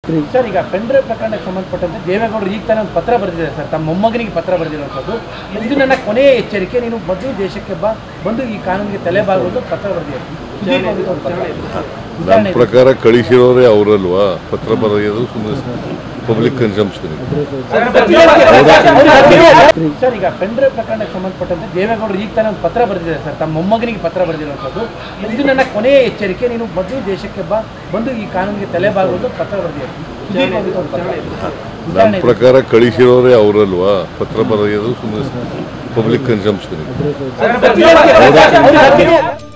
sir ಈಗ ಪೆಂಡ್ರೆ ಪ್ರಕರಣಕ್ಕೆ ಸಂಬಂಧಪಟ್ಟಂತೆ ದೇವೇಗೌಡರು ಈಗ ತಾನೇ ಒಂದು ಪತ್ರ ಬರೆದಿದ್ದಾರೆ ಸರ್ ತಮ್ಮ ಮೊಮ್ಮಗನಿಗೆ ಪತ್ರ ಬರೆದಿರುವಂಥದ್ದು ಇದು ನನ್ನ ಕೊನೆಯ ಎಚ್ಚರಿಕೆ ನೀನು ಮೊದಲು ದೇಶಕ್ಕೆ ಬಾ ಬಂದು ಈ ಕಾನೂನಿಗೆ ತಲೆಬಾಗುವುದು ಪತ್ರ ಬರೆದಿದ್ದಾರೆ ನನ್ನ ಪ್ರಕಾರ ಕಳಿಸಿರೋರೇ ಅವರಲ್ವಾ ಪತ್ರ ಬರೆಯೋದು ಸುಮ್ಮನೆ ಪಬ್ಲಿಕ್ ಕನ್ಸಂಪ್ಷನ್ ಸರ್ ಈಗ ಪೆಂಡ್ರೆ ಪ್ರಕರಣಕ್ಕೆ ಸಂಬಂಧಪಟ್ಟಂತೆ ದೇವೇಗೌಡರು ಈಗ ತಾನೇ ಒಂದು ಪತ್ರ ಬರೆದಿದ್ದಾರೆ ಸರ್ ತಮ್ಮ ಮೊಮ್ಮಗನಿಗೆ ಪತ್ರ ಬರೆದಿರುವಂಥದ್ದು ಇದು ನನ್ನ ಕೊನೆಯ ಎಚ್ಚರಿಕೆ ನೀನು ಮೊದಲು ದೇಶಕ್ಕೆ ಬಾ ಬಂದು ಈ ಕಾನೂನಿಗೆ ತಲೆಬಾಗುವುದು ಪತ್ರ ಬರೆದಿದ್ದಾರೆ ನನ್ನ ಪ್ರಕಾರ ಕಳಿಸಿರೋರೇ ಅವರಲ್ವಾ ಪತ್ರ ಬರೆಯೋದು ಸುಮ್ಮನೆ ಪಬ್ಲಿಕ್ ಕನ್ಸಂಪ್ಷನ್